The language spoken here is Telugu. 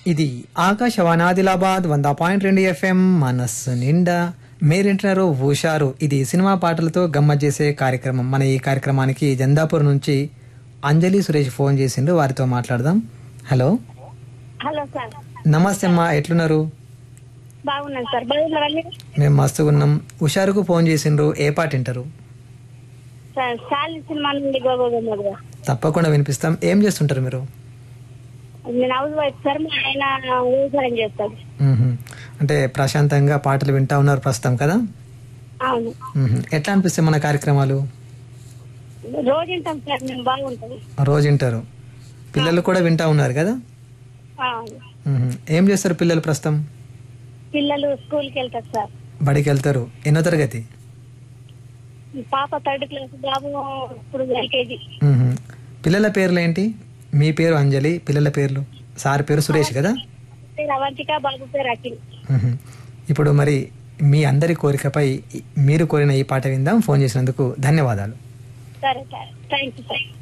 ఇది ఆకాశవాణి ఆదిలాబాద్ వంద పాయింట్ రెండు ఎఫ్ఎం మనస్సు నిండా మీరింటున్నారు హుషారు ఇది సినిమా పాటలతో గమ్మత్ చేసే కార్యక్రమం మన ఈ కార్యక్రమానికి జందాపూర్ నుంచి అంజలి సురేష్ ఫోన్ చేసిండు వారితో మాట్లాడదాం హలో హలో సార్ నమస్తే అమ్మా ఎట్లున్నారు బాగున్నాను సార్ బాగున్నారా మీరు మేము మస్తుగా ఉన్నాం హుషారుకు ఫోన్ చేసిండ్రు ఏ పాట వింటారు సార్ సాలి సినిమా నుండి గోగోగమ్మగా తప్పకుండా వినిపిస్తాం ఏం చేస్తుంటారు మీరు నేను హౌస్ వైఫ్ సార్ మా ఆయన వ్యవసాయం చేస్తాడు మ్మ్హ. అంటే ప్రశాంతంగా పాటలు వింటా ఉన్నారు ప్రస్తుతం కదా అవును మ్మ్హ. ఎట్లా అనిపిస్తాయి మన కార్యక్రమాలు రోజు వింటాం సార్ మేము బాగుంటాం రోజు వింటారు పిల్లలు కూడా వింటా ఉన్నారు కదా అవును మ్మ్. ఏం చేస్తారు పిల్లలు ప్రస్తుతం పిల్లలు స్కూల్కి వెళ్తారు సార్ బడికి వెళ్తారు ఎన్నో తరగతి పాప థర్డ్ క్లాస్ బాబు ఇప్పుడు ఎల్కేజీ మ్మ్. పిల్లల పేర్లు ఏంటి మీ పేరు అంజలి పిల్లల పేర్లు సార్ పేరు సురేష్ కదా పేరు అవంతిక బాబు పేరు అఖిల్ మ్మ్. ఇప్పుడు మరి మీ అందరి కోరికపై మీరు కోరిన ఈ పాట విందాం ఫోన్ చేసినందుకు ధన్యవాదాలు సరే సార్ థ్యాంక్ యూ సార్